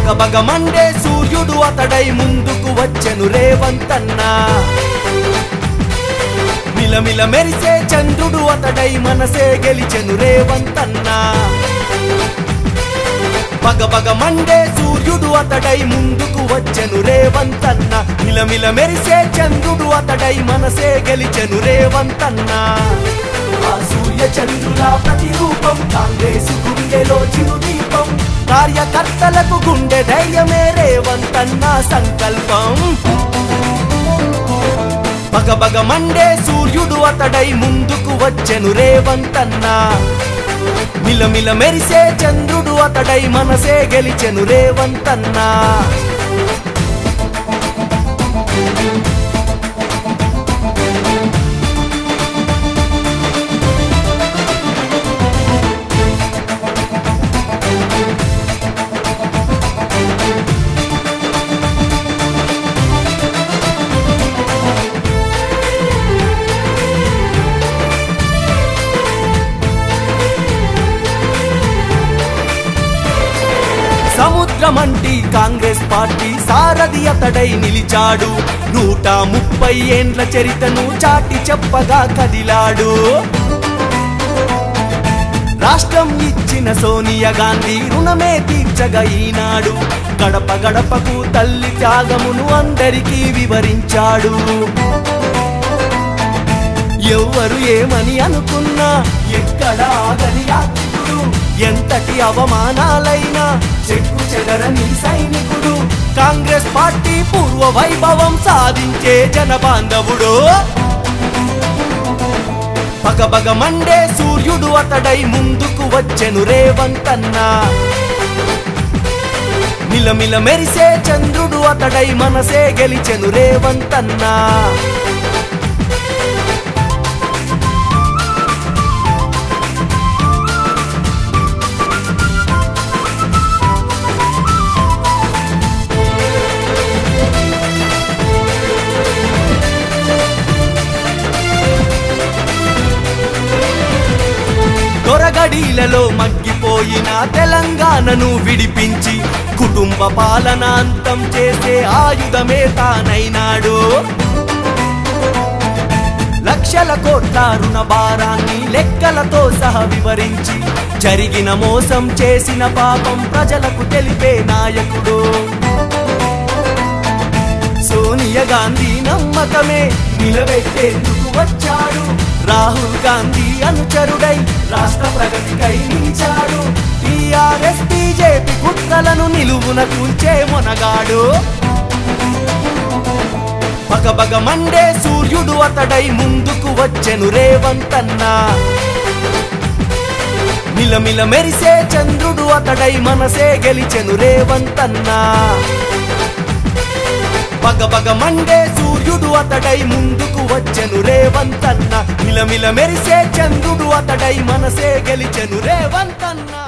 బగబగ Monday సూర్యుడు అతడై ముందుకు వచ్చెను రేవంతన్నా మిలమిల మెరిసే చంద్రుడు అతడై మనసే గెలిచెను రేవంతన్నా బగబగ మండే సూర్యుడు అతడై ముందుకు వచ్చెను రేవంతన్న మిలమిల మెరిసే చంద్రుడు అతడై మనసే గెలిచెను రేవంతన్నా ఆ సూర్య చంద్రుల ప్రతిరూపం కాంగ్రెస్ గుండెలో చిరుదీపం కార్యకర్తలకు గుండె ధైర్యమే రేవంతన్న సంకల్పం బగబగ మండే సూర్యుడు అతడై ముందుకు వచ్చెను రేవంతన్నా మిలమిల మెరిసే చంద్రుడు అతడై మనసే గెలిచెను రేవంతన్నా సముద్రమంటి కాంగ్రెస్ పార్టీ సారథి అతడై నిలిచాడు నూట ముప్పై ఏండ్ల చరితను చాటి చెప్పగా కదిలాడు రాష్ట్రం ఇచ్చిన సోనియా గాంధీ రుణమే తీర్చగా ఈనాడు గడప గడపకు తల్లి త్యాగమును అందరికీ వివరించాడు ఎవ్వరు ఏమని అనుకున్నా ఎక్కడ ఆగని యాత్రికుడు ఎంతటి అవమానాలైనా చెక్కు చెదరని సైనికుడు కాంగ్రెస్ పార్టీ పూర్వ వైభవం సాధించే జనబాంధవుడు పగబగ మండే సూర్యుడు అతడై ముందుకు వచ్చెను రేవంతన్నా మిలమిల మెరిసే చంద్రుడు అతడై మనసే గెలిచెను రేవంతన్నా దొరగడీలలో మగ్గిపోయిన తెలంగాణను విడిపించి కుటుంబ పాలన అంతం చేసే ఆయుధమే తానైనాడు లక్షల కోట్ల రుణ భారాన్ని లెక్కలతో సహా వివరించి జరిగిన మోసం చేసిన పాపం ప్రజలకు తెలిపే నాయకుడు సోనియా గాంధీ నమ్మకమే నిలబెట్టేందుకు వచ్చాడు రాహుల్ గాంధీ అనుచరుడై రాష్ట్ర ప్రగతికై నిలిచాడు టిఆర్ఎస్ బీజేపీ కుట్రలను నిలువున కూల్చే మొనగాడు బగబగ మండే సూర్యుడు అతడై ముందుకు వచ్చెను రేవంతన్నా మిలమిల మెరిసే చంద్రుడు అతడై మనసే గెలిచెను రేవంతన్నా బగబగ మండే సూర్యుడు అతడై ముందుకు వచ్చెను రేవంతన్న మిలమిల మెరిసే చంద్రుడు అతడై మనసే గెలిచెను రేవంతన్నా